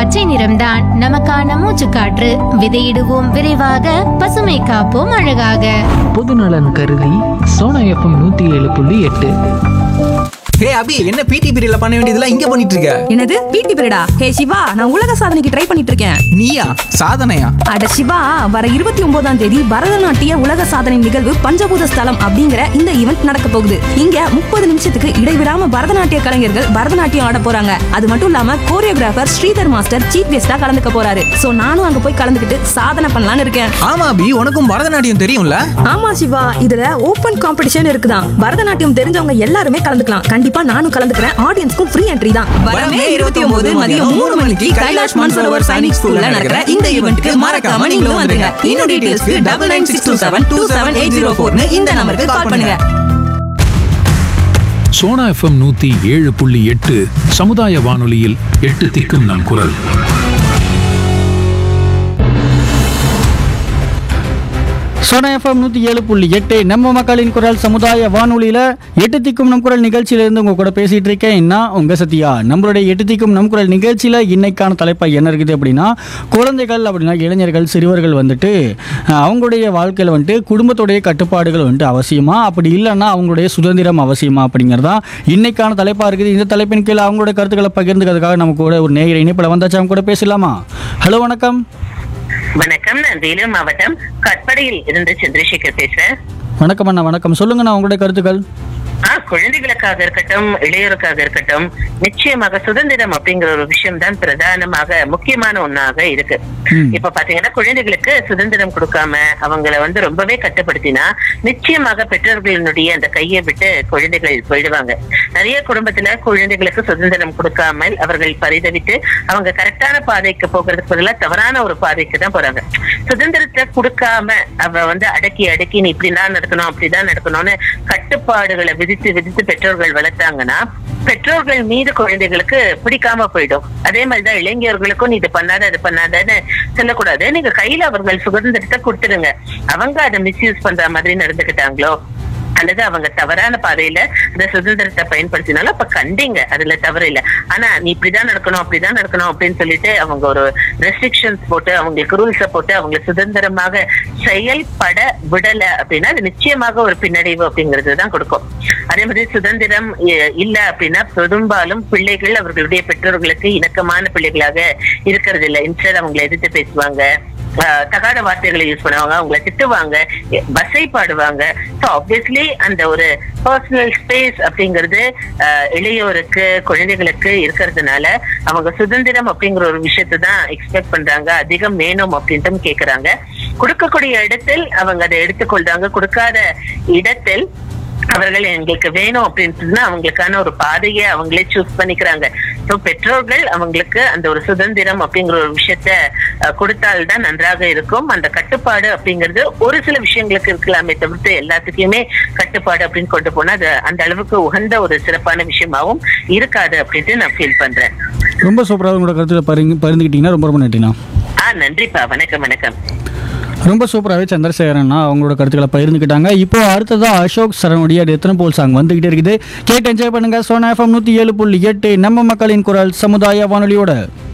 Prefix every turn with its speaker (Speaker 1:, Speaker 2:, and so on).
Speaker 1: பச்சை நிறம்தான் நமக்கான மூச்சுக்காற்று விதையிடுவோம் விரைவாக பசுமை காப்போம் அழகாக
Speaker 2: பொதுநலன் கருதி சோனா எஃப்எம் நூற்றி ஏழு புள்ளி எட்டு
Speaker 3: ஹே அபி என்ன பிடி பீரியட்ல பண்ண வேண்டியதெல்லாம் இங்க பண்ணிட்டு இருக்க
Speaker 4: என்னது பிடி பீரியடா ஹே சிவா நான் உலக சாதனைக்கு ட்ரை பண்ணிட்டு இருக்கேன்
Speaker 3: நீயா சாதனையா
Speaker 4: அட சிவா வர இருபத்தி ஒன்பதாம் தேதி பரதநாட்டிய உலக சாதனை நிகழ்வு பஞ்சபூத ஸ்தலம் அப்படிங்கிற இந்த ஈவெண்ட் நடக்க போகுது இங்க முப்பது நிமிஷத்துக்கு இடைவிடாம பரதநாட்டிய கலைஞர்கள் பரதநாட்டியம் ஆட போறாங்க அது மட்டும் இல்லாம கோரியோகிராஃபர் ஸ்ரீதர் மாஸ்டர் சீஃப் கெஸ்டா கலந்துக்க போறாரு சோ நானும் அங்க போய் கலந்துக்கிட்டு சாதனை பண்ணலாம்னு இருக்கேன்
Speaker 3: ஆமா அபி உனக்கும் பரதநாட்டியம் தெரியும்ல
Speaker 4: ஆமா சிவா இதுல ஓபன் காம்படிஷன் இருக்குதான் பரதநாட்டியம் தெரிஞ்சவங்க எல்லாருமே கலந்துக்கலாம் கண்டிப்பா நானும் கலந்துக்கிறேன் ஆடியன்ஸ்க்கும் ஃப்ரீ என்ட்ரி தான் வரமே இருபத்தி ஒன்பது மதியம் மூணு மணிக்கு கைலாஷ் மன்சரோவர் சைனிக் ஸ்கூல்ல நடக்கிற இந்த ஈவெண்ட்க்கு மறக்காம நீங்களும் வந்துருங்க இன்னும் டீடைல்ஸ்க்கு double nine six two seven two seven eight zero ஃபோர்னு இந்த நம்பருக்கு கால் பண்ணுங்க
Speaker 5: சோனா எஃப்எம் நூத்தி ஏழு புள்ளி எட்டு சமுதாய வானொலியில் எட்டு திக்கும் நம் குரல்
Speaker 6: சோனா எஃப்எம் நூற்றி ஏழு புள்ளி எட்டு நம்ம மக்களின் குரல் சமுதாய வானொலியில் எட்டு திக்கும் நம் குரல் நிகழ்ச்சியிலேருந்து உங்கள் கூட பேசிகிட்டு இருக்கேன் நான் உங்கள் சத்யா நம்மளுடைய எட்டு திக்கும் நம் குரல் நிகழ்ச்சியில் இன்னைக்கான தலைப்பாக என்ன இருக்குது அப்படின்னா குழந்தைகள் அப்படின்னா இளைஞர்கள் சிறுவர்கள் வந்துட்டு அஹ், அவங்களுடைய வாழ்க்கையில் வந்துட்டு குடும்பத்துடைய கட்டுப்பாடுகள் வந்துட்டு அவசியமா அப்படி இல்லைன்னா அவங்களுடைய சுதந்திரம் அவசியமா அப்படிங்கிறதா இன்னைக்கான தலைப்பாக இருக்குது இந்த தலைப்பின் கீழே அவங்களுடைய கருத்துக்களை பகிர்ந்துக்கிறதுக்காக நம்ம கூட ஒரு நேயர் இணைப்பில் வந்தாச்சு அவங்க கூட பேசலாமா ஹலோ வணக்கம்
Speaker 7: வணக்கம் நான் வேலூர் மாவட்டம் கட்படையில் இருந்து சந்திரசேகர் பேசுறேன்
Speaker 6: வணக்கம் அண்ணா வணக்கம் சொல்லுங்கண்ணா உங்களுடைய கருத்துக்கள்
Speaker 7: ஆ குழந்தைகளுக்காக இருக்கட்டும் இளையோருக்காக இருக்கட்டும் நிச்சயமாக சுதந்திரம் அப்படிங்கிற ஒரு விஷயம் தான் பிரதானமாக முக்கியமான ஒண்ணாக இருக்கு
Speaker 6: ம்.
Speaker 7: இப்ப பாத்தீங்கன்னா குழந்தைகளுக்கு சுதந்திரம் கொடுக்காம அவங்கள வந்து ரொம்பவே கட்டுப்படுத்தினா நிச்சயமாக பெற்றோர்களினுடைய அந்த கையை விட்டு குழந்தைகள் போயிடுவாங்க நிறைய குடும்பத்துல குழந்தைகளுக்கு சுதந்திரம் கொடுக்காமல் அவர்கள் பரிதவித்து அவங்க கரெக்டான பாதைக்கு போகிறதுக்கு பதிலா தவறான ஒரு பாதைக்கு தான் போறாங்க சுதந்திரத்தை கொடுக்காம அவ வந்து அடக்கி அடக்கி நீ இப்படிதான் நடக்கணும் அப்படிதான் நடக்கணும்னு கட்டுப்பாடுகளை விதித்து விதித்து பெற்றோர்கள் வளர்த்தாங்கன்னா பெற்றோர்கள் மீது குழந்தைகளுக்கு பிடிக்காம போயிடும் அதே மாதிரிதான் இளைஞர்களுக்கும் நீ இது பண்ணாத அது பண்ணாதன்னு சொல்லக்கூடாது நீங்க கையில அவர்கள் சுதந்திரத்தை கொடுத்துருங்க அவங்க அதை மிஸ்யூஸ் பண்ற மாதிரி நடந்துக்கிட்டாங்களோ அல்லது அவங்க தவறான பாதையில இந்த சுதந்திரத்தை பயன்படுத்தினாலும் அப்ப கண்டிங்க அதுல தவறு இல்ல ஆனா நீ இப்படிதான் நடக்கணும் அப்படிதான் நடக்கணும் அப்படின்னு சொல்லிட்டு அவங்க ஒரு ரெஸ்ட்ரிக்ஷன்ஸ் போட்டு அவங்களுக்கு ரூல்ஸ போட்டு அவங்களை சுதந்திரமாக செயல்பட விடல அப்படின்னா அது நிச்சயமாக ஒரு பின்னடைவு அப்படிங்கிறது தான் கொடுக்கும் அதே மாதிரி சுதந்திரம் இ- இல்ல அப்படின்னா பெரும்பாலும் பிள்ளைகள் அவர்களுடைய பெற்றோர்களுக்கு இணக்கமான பிள்ளைகளாக இருக்கிறது இல்ல இன்ஸ்டர் அவங்களை எதிர்த்து பேசுவாங்க ஆஹ் தகாத வார்த்தைகளை யூஸ் பண்ணுவாங்க அவங்கள திட்டுவாங்க பஸ்ஸை பாடுவாங்க ஸோ ஆப்வியஸ்லி அந்த ஒரு பர்சனல் ஸ்பேஸ் அப்படிங்கிறது ஆஹ் இளையோருக்கு குழந்தைகளுக்கு இருக்கிறதுனால அவங்க சுதந்திரம் அப்படிங்கிற ஒரு விஷயத்தை தான் எக்ஸ்பெக்ட் பண்றாங்க அதிகம் வேணும் அப்படின்ட்டு கேக்குறாங்க கொடுக்கக்கூடிய இடத்தில் அவங்க அதை எடுத்துக்கொள்றாங்க கொடுக்காத இடத்தில் அவர்கள் எங்களுக்கு வேணும் அப்படின்னு சொன்னா அவங்களுக்கான ஒரு பாதையை அவங்களே சூஸ் பண்ணிக்கிறாங்க ஸோ பெற்றோர்கள் அவங்களுக்கு அந்த ஒரு சுதந்திரம் அப்படிங்கிற ஒரு விஷயத்த அஹ், கொடுத்தால்தான் நன்றாக இருக்கும் அந்த கட்டுப்பாடு அப்படிங்கிறது ஒரு சில விஷயங்களுக்கு இருக்கலாமே தவிர்த்து எல்லாத்துக்குமே கட்டுப்பாடு அப்படின்னு கொண்டு போனா அது அந்த அளவுக்கு உகந்த ஒரு சிறப்பான விஷயமாவும் இருக்காது அப்படின்ட்டு நான் ஃபீல் பண்றேன்
Speaker 6: ரொம்ப சூப்பராக உங்களோட கருத்தில் பரிந்து பரிந்துக்கிட்டீங்கன்னா ரொம்ப ரொம்ப நன்றிண்ணா
Speaker 7: ஆ நன்றிப்பா வணக்கம் வணக்கம்
Speaker 6: ரொம்ப சூப்பராகவே சந்திரசேகரண்ணா அவங்களோட கருத்துக்களை பகிர்ந்துக்கிட்டாங்க இப்போ அடுத்ததாக அசோக் சரணுடைய எத்தனை போல் சாங் வந்துகிட்டே இருக்குது கேட்டு என்ஜாய் பண்ணுங்க சோனா எஃப்எம் நூற்றி ஏழு புள்ளி எட்டு நம்ம மக்களின் குரல் சமுதாய வானொலியோட